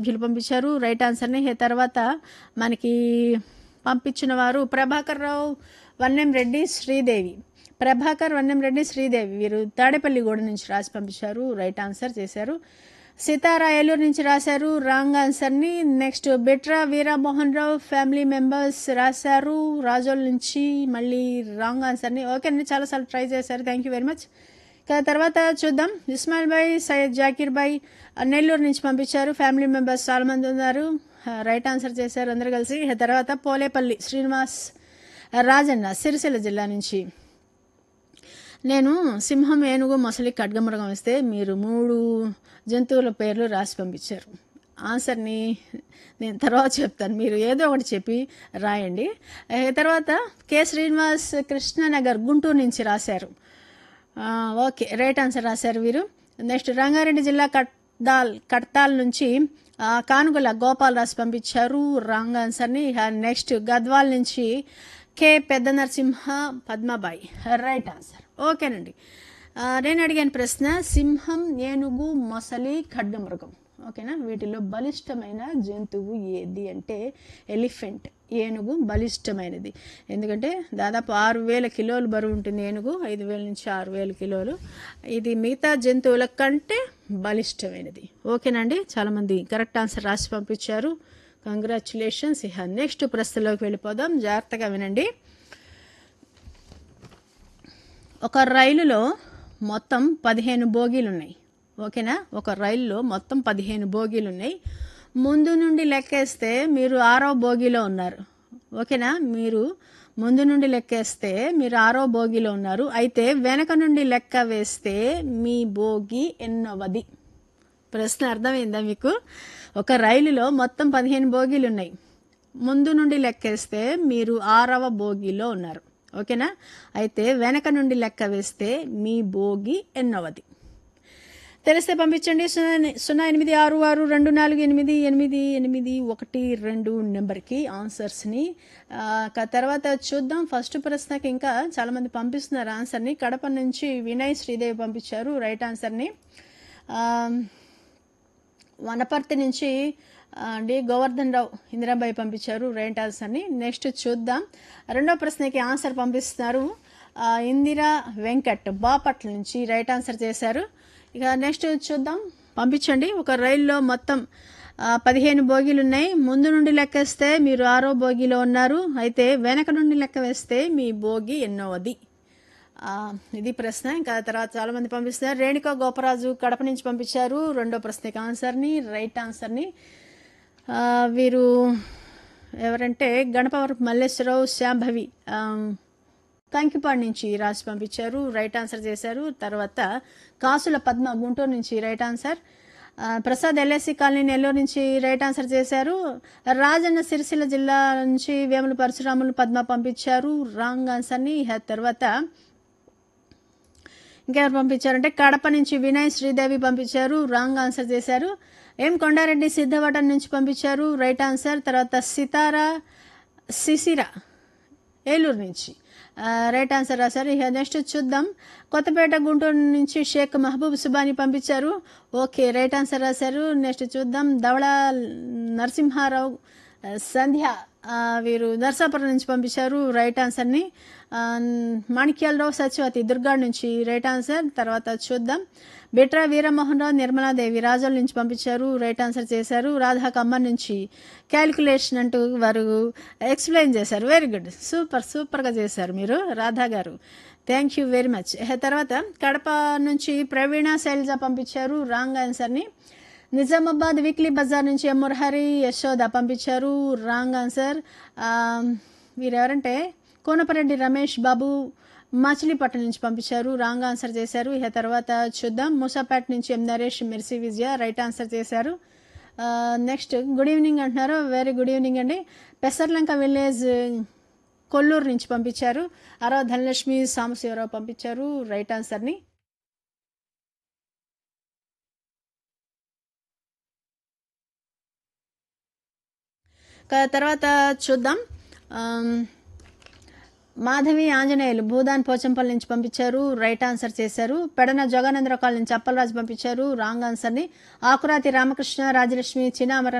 సభ్యులు పంపించారు రైట్ ఆన్సర్ని ఈ తర్వాత మనకి పంపించిన వారు ప్రభాకర్ రావు వన్నెం రెడ్డి శ్రీదేవి ప్రభాకర్ వన్నెం రెడ్డి శ్రీదేవి వీరు తాడేపల్లిగూడ నుంచి రాసి పంపించారు రైట్ ఆన్సర్ చేశారు సితారా ఏలూరు నుంచి రాశారు రాంగ్ ఆన్సర్ని next Bitra Veeramohan Rao family members రాశారు రాజోల్ నుంచి మళ్ళీ రాంగ్ ఆన్సర్ని ఓకే అండి చాలాసార్లు ట్రై చేశారు థ్యాంక్ యూ వెరీ మచ్ ఇక తర్వాత చూద్దాం ఇస్మాయిల్ భాయ్ సయ్యద్ జాకీర్ భాయ్ నెల్లూరు నుంచి పంపించారు ఫ్యామిలీ మెంబర్స్ చాలా మంది ఉన్నారు రైట్ ఆన్సర్ చేశారు అందరు కలిసి ఇక తర్వాత పోలేపల్లి శ్రీనివాస్ రాజన్న సిరిసిల్ల జిల్లా నుంచి నేను సింహం ఏనుగు మొసలి ఖడ్గమృగం ఇస్తే మీరు మూడు జంతువుల పేర్లు రాసి పంపించారు ఆన్సర్ని నేను తర్వాత చెప్తాను మీరు ఏదో ఒకటి చెప్పి రాయండి ఏ తర్వాత కె శ్రీనివాస్ కృష్ణనగర్ గుంటూరు నుంచి రాశారు ఆ, ఓకే రైట్ ఆన్సర్ రాశారు వీరు నెక్స్ట్ రంగారెడ్డి జిల్లా కట్దాల్ కడ్తాల్ నుంచి ఆ, కానుగల గోపాల్ రాసి పంపించారు రాంగ్ ఆన్సర్ని ఇక నెక్స్ట్ గద్వాల్ నుంచి కె పెద్ద నరసింహ పద్మబాయి రైట్ ఆన్సర్ ఓకేనండి ఆ, నేను అడిగాను ప్రశ్న సింహం ఏనుగు మొసలి ఖడ్గమృగం ఓకేనా వీటిలో బలిష్టమైన జంతువు ఏది అంటే ఎలిఫెంట్ ఏనుగు బలిష్టమైనది ఎందుకంటే దాదాపు ఆరు వేల కిలోలు బరువు ఉంటుంది ఏనుగు ఐదు వేల నుంచి ఆరు వేల కిలోలు ఇది మిగతా జంతువుల కంటే బలిష్టమైనది ఓకేనండి చాలామంది కరెక్ట్ ఆన్సర్ రాసి పంపించారు కంగ్రాచులేషన్స్ ఇక నెక్స్ట్ ప్రశ్నలోకి వెళ్ళిపోదాం జాగ్రత్తగా వినండి ఒక రైలులో మొత్తం పదిహేను బోగీలు ఉన్నాయి ఓకేనా ఒక రైల్లో మొత్తం పదిహేను బోగీలు ఉన్నాయి ముందు నుండి లెక్కేస్తే మీరు ఆరో బోగీలో ఉన్నారు ఓకేనా మీరు ముందు నుండి లెక్కేస్తే మీరు ఆరో బోగీలో ఉన్నారు అయితే వెనక నుండి లెక్క వేస్తే మీ బోగి ఎన్నోవది ప్రశ్న అర్థమైందా మీకు ఒక రైలులో మొత్తం పదిహేను బోగీలు ఉన్నాయి ముందు నుండి లెక్కేస్తే మీరు ఆరవ బోగిలో ఉన్నారు ఓకేనా అయితే వెనక నుండి లెక్క వేస్తే మీ బోగి ఎన్నవది తెలిస్తే పంపించండి సున్నా సున్నా ఎనిమిది ఆరు ఆరు రెండు నాలుగు ఎనిమిది ఎనిమిది ఎనిమిది ఒకటి రెండు నెంబర్కి ఆన్సర్స్ని ఆ, క- తర్వాత చూద్దాం ఫస్ట్ ప్రశ్నకి ఇంకా చాలామంది పంపిస్తున్నారు ఆన్సర్ని కడప నుంచి వినయ్ శ్రీదేవి పంపించారు రైట్ ఆన్సర్ని ఆ, వనపర్తి నుంచి ఆ, డి గోవర్ధన్ రావు ఇందిరాబాయి పంపించారు రైట్ ఆన్సర్ని నెక్స్ట్ చూద్దాం రెండో ప్రశ్నకి ఆన్సర్ పంపిస్తున్నారు ఆ, ఇందిరా వెంకట్ బాపట్ల నుంచి రైట్ ఆన్సర్ చేశారు ఇక నెక్స్ట్ చూద్దాం పంపించండి ఒక రైల్లో మొత్తం ఆ, పదిహేను బోగీలు ఉన్నాయి ముందు నుండి లెక్కేస్తే మీరు ఆరో బోగీలో ఉన్నారు అయితే వెనక నుండి లెక్క వేస్తే మీ బోగి ఎన్నోవది ఆ, ఇది ప్రశ్న ఇంకా తర్వాత చాలా మంది పంపిస్తున్నారు రేణుకా గోపరాజు కడప నుంచి పంపించారు రెండో ప్రశ్నకి ఆన్సర్ని రైట్ ఆన్సర్ని ఆ, వీరు ఎవరంటే గణపవరపు మల్లేశ్వరరావు శాంభవి ఆ, కంకిపాడు నుంచి రాసి పంపించారు రైట్ ఆన్సర్ చేశారు తర్వాత కాసుల పద్మ గుంటూరు నుంచి రైట్ ఆన్సర్ ఆ, ప్రసాద్ ఎల్ఐసి కాలనీ నెల్లూరు నుంచి రైట్ ఆన్సర్ చేశారు రాజన్న సిరిసిల్ల జిల్లా నుంచి వేముల పరశురాములు పద్మ పంపించారు రాంగ్ ఆన్సర్ని ఇక తర్వాత ఇంకెవరు పంపించారంటే కడప నుంచి వినయ్ శ్రీదేవి పంపించారు రాంగ్ ఆన్సర్ చేశారు ఎం కొండారెడ్డి సిద్ధవటం నుంచి పంపించారు రైట్ ఆన్సర్ తర్వాత సితారా సిసిర ఏలూరు నుంచి ఆ, రైట్ ఆన్సర్ రాశారు ఇక నెక్స్ట్ చూద్దాం కొత్తపేట గుంటూరు నుంచి షేక్ మహబూబ్ సుబాని పంపించారు ఓకే రైట్ ఆన్సర్ రాశారు నెక్స్ట్ చూద్దాం ధవళ నరసింహారావు ఆ, సంధ్య ఆ, వీరు నర్సాపురం నుంచి పంపించారు రైట్ ఆన్సర్ని ఆ, మాణిక్యాలరావు సత్యవతి దుర్గాడ్ నుంచి రైట్ ఆన్సర్ తర్వాత చూద్దాం బిట్రా వీరమోహన్ రావు నిర్మలాదేవి రాజోల్ నుంచి పంపించారు రైట్ ఆన్సర్ చేశారు రాధా కమ్మన్ నుంచి క్యాలిక్యులేషన్ అంటూ వారు ఎక్స్ప్లెయిన్ చేశారు వెరీ గుడ్ సూపర్ సూపర్గా చేశారు మీరు రాధా గారు థ్యాంక్ యూ వెరీ మచ్ తర్వాత కడప నుంచి ప్రవీణ శైలజ పంపించారు రాంగ్ ఆన్సర్ని నిజామాబాద్ వీక్లీ బజార్ నుంచి ఎం మురహరి యశోద పంపించారు రాంగ్ ఆన్సర్ ఆ, వీరెవరంటే కోనపరెడ్డి రమేష్ బాబు మచిలీపట్నం నుంచి పంపించారు రాంగ్ ఆన్సర్ చేశారు ఇక తర్వాత చూద్దాం మూసాపేట నుంచి M Naresh Mercy Vijaya right answer చేశారు ఆ, నెక్స్ట్ గుడ్ ఈవినింగ్ అంటున్నారు వెరీ గుడ్ ఈవినింగ్ అండి పెసర్లంక విలేజ్ కొల్లూరు నుంచి పంపించారు అరవ ధనలక్ష్మి సాంబశివరావు పంపించారు రైట్ ఆన్సర్ని క- తర్వాత చూద్దాం ఆమ్, మాధవి ఆంజనేయులు భూదాన్ పోచంపల్లి నుంచి పంపించారు రైట్ ఆన్సర్ చేశారు పెడన జోగానందరావు కాలనీ నుంచి అప్పలరాజు పంపించారు రాంగ్ ఆన్సర్ని ఆకురాతి రామకృష్ణ రాజలక్ష్మి చిన్న అమర